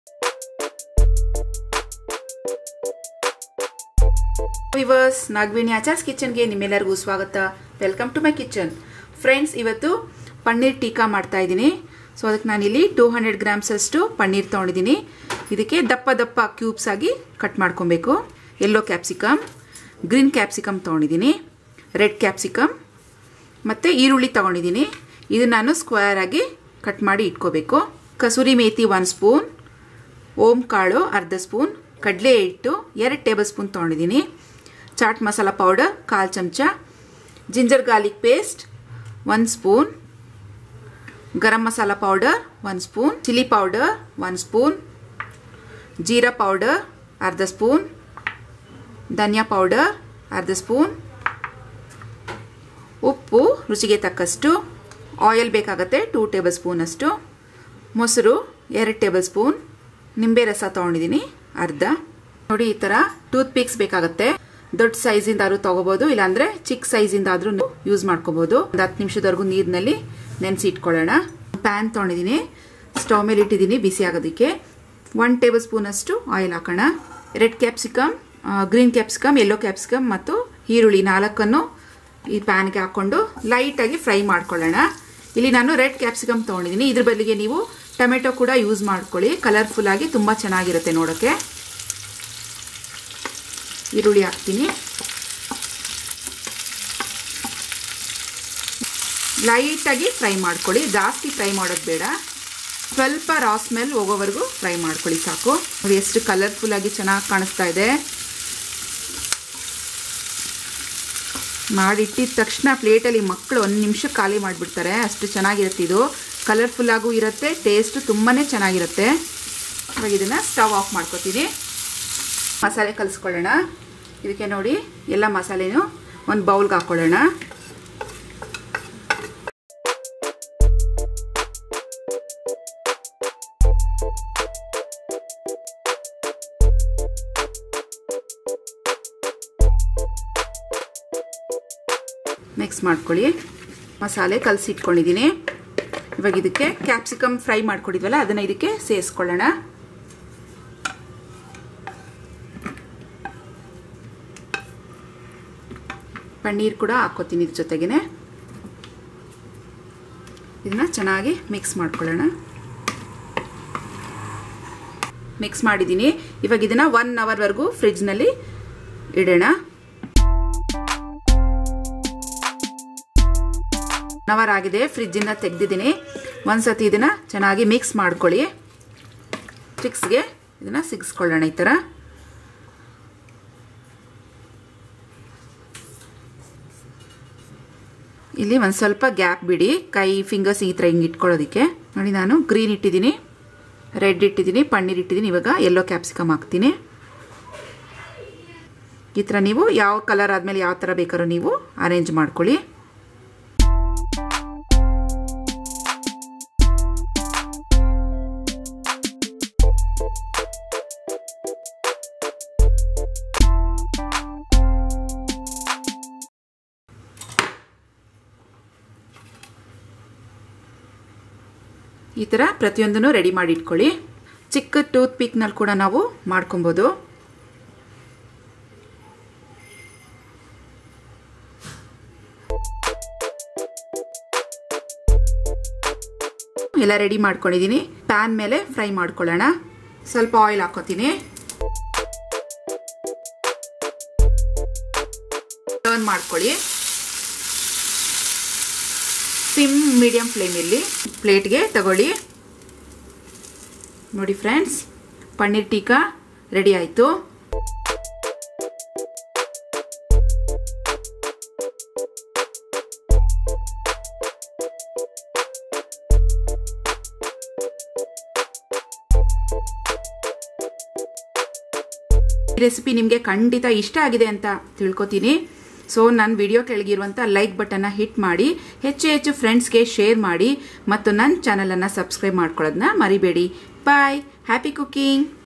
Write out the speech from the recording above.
viewers Nagaveni Achar's ಕಿಚನ್ಗೆ ನಿಮ್ಮೆಲ್ಲರಿಗೂ ಸ್ವಾಗತ welcome to my kitchen friends ಇವತ್ತು ಪನ್ನೀರ್ ಟೀಕಾ ಮಾಡ್ತಾ ಇದ್ದೀನಿ ಸೊ ಅದಕ್ಕೆ ನಾನಿಲ್ಲಿ ಟೂ ಹಂಡ್ರೆಡ್ ಗ್ರಾಮ್ಸ್ ಅಷ್ಟು ಪನ್ನೀರ್ ತೊಗೊಂಡಿದ್ದೀನಿ ಇದಕ್ಕೆ ದಪ್ಪ ದಪ್ಪ ಕ್ಯೂಬ್ಸ್ ಆಗಿ ಕಟ್ ಮಾಡ್ಕೊಬೇಕು ಯೆಲ್ಲೋ ಕ್ಯಾಪ್ಸಿಕಮ್ ಗ್ರೀನ್ ಕ್ಯಾಪ್ಸಿಕಮ್ ತೊಗೊಂಡಿದ್ದೀನಿ ರೆಡ್ ಕ್ಯಾಪ್ಸಿಕಮ್ ಮತ್ತು ಈರುಳ್ಳಿ ತೊಗೊಂಡಿದ್ದೀನಿ ಇದು ನಾನು ಸ್ಕ್ವೇರ್ ಆಗಿ ಕಟ್ ಮಾಡಿ ಇಟ್ಕೋಬೇಕು ಕಸೂರಿ ಮೇಥಿ ಒನ್ ಸ್ಪೂನ್ ಓಂ ಕಾಳು ಅರ್ಧ ಸ್ಪೂನ್ ಕಡಲೆ ಹಿಟ್ಟು ಎರಡು ಟೇಬಲ್ ಸ್ಪೂನ್ ತೊಗೊಂಡಿದ್ದೀನಿ ಚಾಟ್ ಮಸಾಲ ಪೌಡರ್ ಕಾಲು ಚಮಚ ginger garlic paste one spoon garam masala powder one spoon chilli powder one spoon jeera powder ಅರ್ಧ ಸ್ಪೂನ್ ಧನಿಯಾ ಪೌಡರ್ ಅರ್ಧ ಸ್ಪೂನ್ ಉಪ್ಪು ರುಚಿಗೆ ತಕ್ಕಷ್ಟು ಆಯಿಲ್ ಬೇಕಾಗುತ್ತೆ ಟೂ ಟೇಬಲ್ ಸ್ಪೂನ್ ಅಷ್ಟು ಮೊಸರು ಎರಡು ಟೇಬಲ್ ಸ್ಪೂನ್ ನಿಂಬೆ ರಸ ತೊಗೊಂಡಿದ್ದೀನಿ ಅರ್ಧ ನೋಡಿ ಈ ಥರ ಟೂತ್ ಪಿಕ್ಸ್ ಬೇಕಾಗುತ್ತೆ ದೊಡ್ಡ ಸೈಜಿಂದ ಆದ್ರೂ ತಗೋಬಹುದು ಇಲ್ಲಾಂದ್ರೆ ಚಿಕ್ಕ ಸೈಜಿಂದ ಆದ್ರೂ ಯೂಸ್ ಮಾಡ್ಕೋಬಹುದು ಒಂದು ಹತ್ತು ನಿಮಿಷದವರೆಗೂ ನೀರಿನಲ್ಲಿ ನೆನೆಸಿ ಇಟ್ಕೊಳ್ಳೋಣ ಪ್ಯಾನ್ ತೊಗೊಂಡಿದ್ದೀನಿ ಸ್ಟವ್ ಮೇಲೆ ಇಟ್ಟಿದ್ದೀನಿ ಬಿಸಿ ಆಗೋದಕ್ಕೆ ಒನ್ ಟೇಬಲ್ ಸ್ಪೂನ್ ಅಷ್ಟು ಆಯಿಲ್ ಹಾಕೋಣ red capsicum green capsicum yellow capsicum ಮತ್ತು ಈರುಳ್ಳಿ ನಾಲ್ಕನ್ನು ಈ ಪ್ಯಾನ್ಗೆ ಹಾಕೊಂಡು ಲೈಟಾಗಿ ಫ್ರೈ ಮಾಡ್ಕೊಳ್ಳೋಣ ಇಲ್ಲಿ ನಾನು ರೆಡ್ ಕ್ಯಾಪ್ಸಿಕಮ್ ತೊಗೊಂಡಿದ್ದೀನಿ ಇದ್ರ ಬದಲಿಗೆ ನೀವು ಟೊಮೆಟೊ ಕೂಡ ಯೂಸ್ ಮಾಡ್ಕೊಳ್ಳಿ ಕಲರ್ಫುಲ್ ಆಗಿ ತುಂಬ ಚೆನ್ನಾಗಿರುತ್ತೆ ನೋಡೋಕ್ಕೆ ಈರುಳ್ಳಿ ಹಾಕ್ತೀನಿ ಲೈಟಾಗಿ ಫ್ರೈ ಮಾಡ್ಕೊಳ್ಳಿ ಜಾಸ್ತಿ ಫ್ರೈ ಮಾಡೋದು ಬೇಡ ಸ್ವಲ್ಪ ರಾ ಸ್ಮೆಲ್ ಹೋಗೋವರೆಗೂ ಫ್ರೈ ಮಾಡ್ಕೊಳ್ಳಿ ಸಾಕು ನೋಡಿ ಎಷ್ಟು ಕಲರ್ಫುಲ್ ಆಗಿ ಚೆನ್ನಾಗಿ ಕಾಣಿಸ್ತಾ ಇದೆ ಮಾಡಿಟ್ಟಿದ ತಕ್ಷಣ ಪ್ಲೇಟಲ್ಲಿ ಮಕ್ಕಳು ಒಂದು ನಿಮಿಷ ಖಾಲಿ ಮಾಡಿಬಿಡ್ತಾರೆ ಅಷ್ಟು ಚೆನ್ನಾಗಿರುತ್ತೆ ಇದು ಕಲರ್ಫುಲ್ ಆಗೂ ಇರುತ್ತೆ ಟೇಸ್ಟ್ ತುಂಬಾ ಚೆನ್ನಾಗಿರುತ್ತೆ ಇವಾಗ ಇದನ್ನು ಸ್ಟವ್ ಆಫ್ ಮಾಡ್ಕೊತೀನಿ ಮಸಾಲೆ ಕಲಿಸ್ಕೊಳ್ಳೋಣ ಇದಕ್ಕೆ ನೋಡಿ ಎಲ್ಲ ಮಸಾಲೆನೂ ಒಂದು ಬೌಲ್ಗೆ ಹಾಕ್ಕೊಳ್ಳೋಣ ಮಿಕ್ಸ್ ಮಾಡ್ಕೊಳ್ಳಿ ಮಸಾಲೆ ಕಲಸಿ ಇಟ್ಕೊಂಡಿದ್ದೀನಿ ಇವಾಗ ಇದಕ್ಕೆ ಕ್ಯಾಪ್ಸಿಕಮ್ ಫ್ರೈ ಮಾಡ್ಕೊಂಡಿದ್ವಲ್ಲ ಅದನ್ನು ಇದಕ್ಕೆ ಸೇರಿಸ್ಕೊಳ್ಳೋಣ ಪನ್ನೀರ್ ಕೂಡ ಹಾಕೋತೀನಿ ಇದ್ರ ಜೊತೆಗೇನೆ ಇದನ್ನ ಚೆನ್ನಾಗಿ ಮಿಕ್ಸ್ ಮಾಡ್ಕೊಳ್ಳೋಣ ಮಿಕ್ಸ್ ಮಾಡಿದ್ದೀನಿ ಇವಾಗ ಇದನ್ನ ಒನ್ ಅವರ್ವರೆಗೂ ಫ್ರಿಜ್ನಲ್ಲಿ ಇಡೋಣ ಅವರ್ ಆಗಿದೆ ಫ್ರಿಜ್ಜಿಂದ ತೆಗೆದಿದ್ದೀನಿ ಒಂದ್ಸತಿ ಇದನ್ನ ಚೆನ್ನಾಗಿ ಮಿಕ್ಸ್ ಮಾಡ್ಕೊಳ್ಳಿ ಸ್ಟಿಕ್ಸ್ಗೆ ಇದನ್ನ ಸಿಗಿಸ್ಕೊಳ್ಳೋಣ ಈ ಥರ ಇಲ್ಲಿ ಒಂದು ಸ್ವಲ್ಪ ಗ್ಯಾಪ್ ಬಿಡಿ ಕೈ ಫಿಂಗರ್ಸ್ ಈ ಥರ ಹಿಂಗೆ ಇಟ್ಕೊಳ್ಳೋದಕ್ಕೆ ನೋಡಿ ನಾನು ಗ್ರೀನ್ ಇಟ್ಟಿದ್ದೀನಿ ರೆಡ್ ಇಟ್ಟಿದ್ದೀನಿ ಪನ್ನೀರ್ ಇಟ್ಟಿದ್ದೀನಿ ಇವಾಗ ಯೆಲ್ಲೋ ಕ್ಯಾಪ್ಸಿಕಮ್ ಹಾಕ್ತೀನಿ ಈ ಥರ ನೀವು ಯಾವ ಕಲರ್ ಆದಮೇಲೆ ಯಾವ ಥರ ಬೇಕಾದ್ರೂ ನೀವು ಅರೇಂಜ್ ಮಾಡ್ಕೊಳ್ಳಿ ಈ ಥರ ಪ್ರತಿಯೊಂದನ್ನು ರೆಡಿ ಮಾಡಿ ಇಟ್ಕೊಳ್ಳಿ ಚಿಕ್ಕ ಟೂತ್ ಪಿಕ್ನಲ್ಲಿ ಕೂಡ ನಾವು ಮಾಡ್ಕೊಬೋದು ಎಲ್ಲ ರೆಡಿ ಮಾಡ್ಕೊಂಡಿದ್ದೀನಿ ಪ್ಯಾನ್ ಮೇಲೆ ಫ್ರೈ ಮಾಡ್ಕೊಳ್ಳೋಣ ಸ್ವಲ್ಪ ಆಯಿಲ್ ಹಾಕೋತೀನಿ ಟರ್ನ್ ಮಾಡ್ಕೊಳ್ಳಿ ಸಿಮ್ ಮೀಡಿಯಂ ಫ್ಲೇಮಲ್ಲಿ ಪ್ಲೇಟ್ಗೆ ತಗೊಳ್ಳಿ ನೋಡಿ ಫ್ರೆಂಡ್ಸ್ ಪನ್ನೀರ್ ಟೀಕಾ ರೆಡಿ ಆಯಿತು ರೆಸಿಪಿ ನಿಮಗೆ ಖಂಡಿತ ಇಷ್ಟ ಆಗಿದೆ ಅಂತ ತಿಳ್ಕೊತೀನಿ ಸೊ ನನ್ನ ವಿಡಿಯೋ ಕೆಳಗಿರುವಂಥ ಲೈಕ್ ಬಟನ್ನ ಹಿಟ್ ಮಾಡಿ ಹೆಚ್ಚು ಹೆಚ್ಚು ಫ್ರೆಂಡ್ಸ್ಗೆ ಶೇರ್ ಮಾಡಿ ಮತ್ತು ನನ್ನ ಚಾನಲನ್ನು ಸಬ್ಸ್ಕ್ರೈಬ್ ಮಾಡ್ಕೊಳ್ಳೋದನ್ನ ಮರಿಬೇಡಿ ಬಾಯ್ ಹ್ಯಾಪಿ ಕುಕಿಂಗ್